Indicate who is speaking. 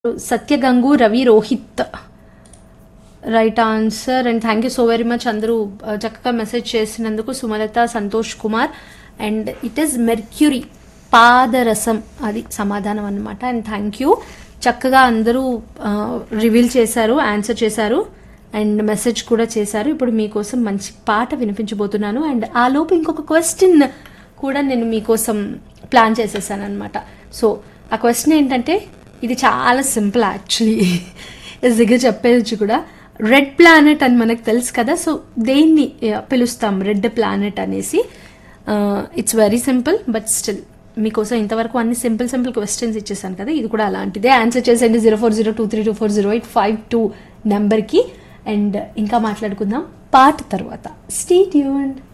Speaker 1: సత్యగంగు Ravi Rohit right answer and thank you so very much అందరూ uh, చక్కగా message చేసినందుకు Sumalatha Santosh Kumar and it is mercury పాదరసం అది సమాధానం అన్నమాట అండ్ థ్యాంక్ యూ చక్కగా అందరూ రివీల్ చేశారు ఆన్సర్ చేశారు అండ్ మెసేజ్ కూడా చేశారు ఇప్పుడు మీకోసం మంచి పాట వినిపించబోతున్నాను అండ్ ఆ లోపు ఇంకొక క్వశ్చన్ కూడా నేను మీకోసం ప్లాన్ చేసేసాను అనమాట సో ఆ క్వశ్చన్ ఏంటంటే ఇది చాలా సింపుల్ యాక్చువల్లీ ఈజీగా చెప్పేయచ్చు కూడా రెడ్ ప్లానెట్ అని మనకు తెలుసు కదా సో దేన్ని ఆ, పిలుస్తాం రెడ్ ప్లానెట్ అనేసి it's very simple but still మీకోసం ఇంతవరకు అన్ని సింపుల్ సింపుల్ క్వశ్చన్స్ ఇచ్చేసాను కదా ఇది కూడా అలాంటిదే ఆన్సర్ చేసేయండి zero four zero two three two four zero eight five two నెంబర్కి అండ్ ఇంకా మాట్లాడుకుందాం పాట తర్వాత స్టే ట్యూన్డ్